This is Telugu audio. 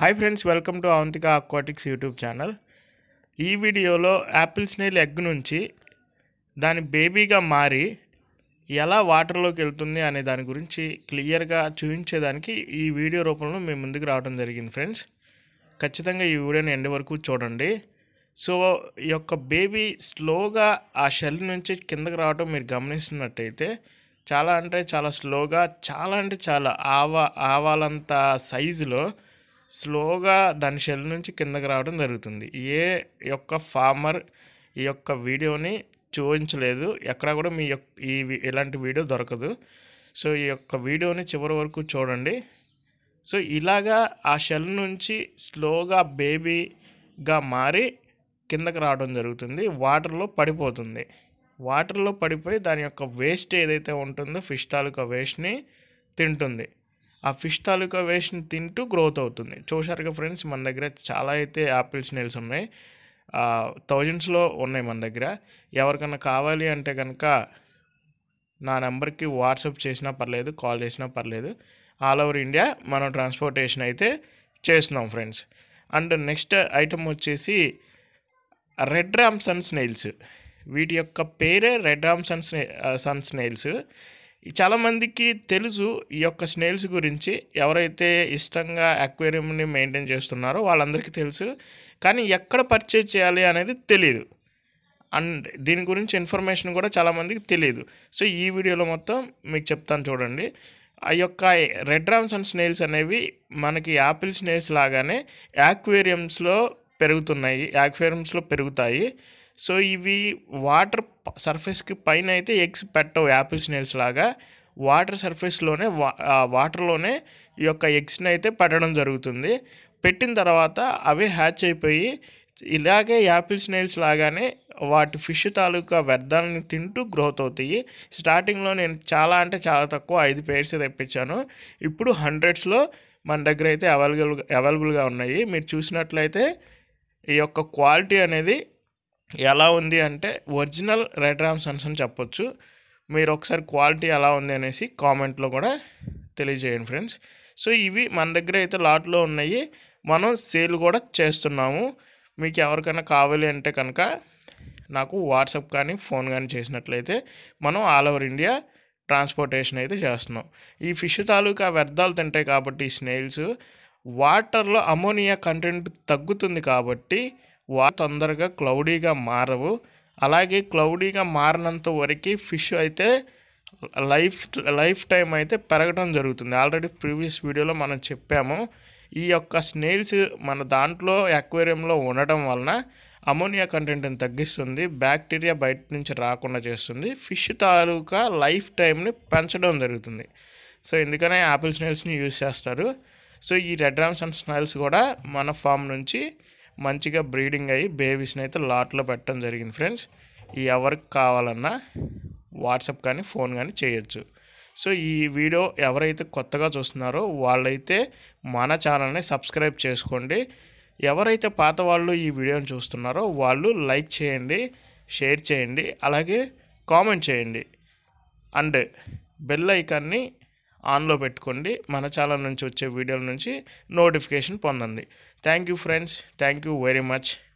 hi friends welcome to Avantika aquatics YouTube channel ఈ వీడియోలో యాపిల్ స్నేల్ ఎగ్ నుంచి దాని బేబీగా మారి ఎలా వాటర్లోకి వెళ్తుంది అనే దాని గురించి క్లియర్గా చూపించేదానికి ఈ వీడియో రూపంలో మేము ముందుకు రావడం జరిగింది ఫ్రెండ్స్ ఖచ్చితంగా ఈ వీడియోని ఎండ్ వరకు చూడండి సో ఈ యొక్క బేబీ స్లోగా ఆ షెల్ నుంచి కిందకి రావడం మీరు గమనిస్తున్నట్టయితే చాలా అంటే చాలా స్లోగా చాలా అంటే చాలా ఆవా ఆవాలంత సైజులో స్లోగా దాని షెల్ నుంచి కిందకి రావడం జరుగుతుంది ఏ యొక్క ఫార్మర్ ఈ యొక్క వీడియోని చూపించలేదు ఎక్కడ కూడా మీ యొక్క ఈ వి- ఇలాంటి వీడియో దొరకదు సో ఈ యొక్క వీడియోని చివరి వరకు చూడండి సో ఇలాగా ఆ షెల్ నుంచి స్లోగా బేబీగా మారి కిందకి రావడం జరుగుతుంది వాటర్లో పడిపోతుంది వాటర్లో పడిపోయి దాని యొక్క వేస్ట్ ఏదైతే ఉంటుందో ఫిష్ తాలూకా వేస్ట్ని తింటుంది ఆ ఫిష్ తాలూకా వేస్ట్ని తింటూ గ్రోత్ అవుతుంది చూశారుగా ఫ్రెండ్స్ మన దగ్గర చాలా అయితే యాపిల్ స్నేల్స్ ఉన్నాయి థౌజండ్స్లో ఉన్నాయి మన దగ్గర ఎవరికన్నా కావాలి అంటే కనుక నా నెంబర్కి వాట్సాప్ చేసినా పర్లేదు కాల్ చేసినా పర్లేదు ఆల్ ఓవర్ ఇండియా మనం ట్రాన్స్పోర్టేషన్ అయితే చేస్తున్నాం ఫ్రెండ్స్ అండ్ నెక్స్ట్ ఐటమ్ వచ్చేసి రెడ్ రామ్ సన్ స్నేల్స్ వీటి యొక్క పేరే రెడ్ రామ్ సన్ స్నే సన్ స్నేల్స్ చాలామందికి తెలుసు ఈ యొక్క స్నేల్స్ గురించి ఎవరైతే ఇష్టంగా అక్వేరియంని మెయింటైన్ చేస్తున్నారో వాళ్ళందరికీ తెలుసు కానీ ఎక్కడ పర్చేజ్ చేయాలి అనేది తెలియదు అండ్ దీని గురించి ఇన్ఫర్మేషన్ కూడా చాలామందికి తెలియదు సో ఈ వీడియోలో మొత్తం మీకు చెప్తాను చూడండి ఆ యొక్క రెడ్ రామ్స్ అండ్ స్నేల్స్ అనేవి మనకి యాపిల్ స్నేల్స్ లాగానే యాక్వేరియంస్లో పెరుగుతున్నాయి యాక్వేరియంస్లో పెరుగుతాయి సో ఇవి వాటర్ సర్ఫేస్కి పైన అయితే ఎగ్స్ పెట్టవు యాపిల్ స్నేల్స్ లాగా వాటర్ సర్ఫేస్లోనే వా ఆ వాటర్లోనే ఈ యొక్క ఎగ్స్ని అయితే పెట్టడం జరుగుతుంది పెట్టిన తర్వాత అవే హ్యాచ్ అయిపోయి ఇలాగే యాపిల్ స్నేల్స్ లాగానే వాటి ఫిష్ తాలూకా వ్యర్థాలను తింటూ గ్రోత్ అవుతాయి స్టార్టింగ్లో నేను చాలా అంటే చాలా తక్కువ ఐదు పేర్స్ తెప్పించాను ఇప్పుడు హండ్రెడ్స్లో మన దగ్గర అయితే అవైలబుల్ అవైలబుల్గా ఉన్నాయి మీరు చూసినట్లయితే ఈ యొక్క క్వాలిటీ అనేది ఎలా ఉంది అంటే ఒరిజినల్ రెడ్ రామ్ సన్స్ అని చెప్పొచ్చు మీరు ఒకసారి క్వాలిటీ ఎలా ఉంది అనేసి కామెంట్లో కూడా తెలియజేయండి ఫ్రెండ్స్ సో ఇవి మన దగ్గర అయితే లాట్లో ఉన్నాయి మనం సేల్ కూడా చేస్తున్నాము మీకు ఎవరికైనా కావాలి అంటే కనుక నాకు వాట్సాప్ కానీ ఫోన్ కానీ చేసినట్లయితే మనం ఆల్ ఓవర్ ఇండియా ట్రాన్స్పోర్టేషన్ అయితే చేస్తున్నాం ఈ ఫిష్ తాలూకా వ్యర్థాలు తింటాయి కాబట్టి ఈ స్నేల్స్ వాటర్లో అమోనియా కంటెంట్ తగ్గుతుంది కాబట్టి వా తొందరగా క్లౌడీగా మారవు అలాగే క్లౌడీగా మారినంత వరకు ఫిష్ అయితే లైఫ్ లైఫ్ టైం అయితే పెరగడం జరుగుతుంది ఆల్రెడీ ప్రీవియస్ వీడియోలో మనం చెప్పాము ఈ యొక్క స్నేల్స్ మన దాంట్లో అక్వేరియంలో ఉండటం వలన అమోనియా కంటెంట్ని తగ్గిస్తుంది బ్యాక్టీరియా బయట నుంచి రాకుండా చేస్తుంది ఫిష్ తాలూకా లైఫ్ టైంని పెంచడం జరుగుతుంది సో ఎందుకనే యాపిల్ స్నేల్స్ని యూజ్ చేస్తారు సో ఈ రెడ్ రామ్స్ అండ్ స్నేల్స్ కూడా మన ఫామ్ నుంచి మంచిగా బ్రీడింగ్ అయ్యి బేబీస్ని అయితే లాట్లో పెట్టడం జరిగింది ఫ్రెండ్స్ ఈ ఎవరికి కావాలన్నా వాట్సాప్ కానీ ఫోన్ కానీ చేయొచ్చు సో ఈ వీడియో ఎవరైతే కొత్తగా చూస్తున్నారో వాళ్ళైతే మన ఛానల్ని సబ్స్క్రైబ్ చేసుకోండి ఎవరైతే పాత వాళ్ళు ఈ వీడియోని చూస్తున్నారో వాళ్ళు లైక్ చేయండి షేర్ చేయండి అలాగే కామెంట్ చేయండి అండ్ బెల్ ఐకాన్ని ఆన్లో పెట్టుకోండి మన ఛానల్ నుంచి వచ్చే వీడియోల నుంచి నోటిఫికేషన్ పొందండి thank you friends thank you very much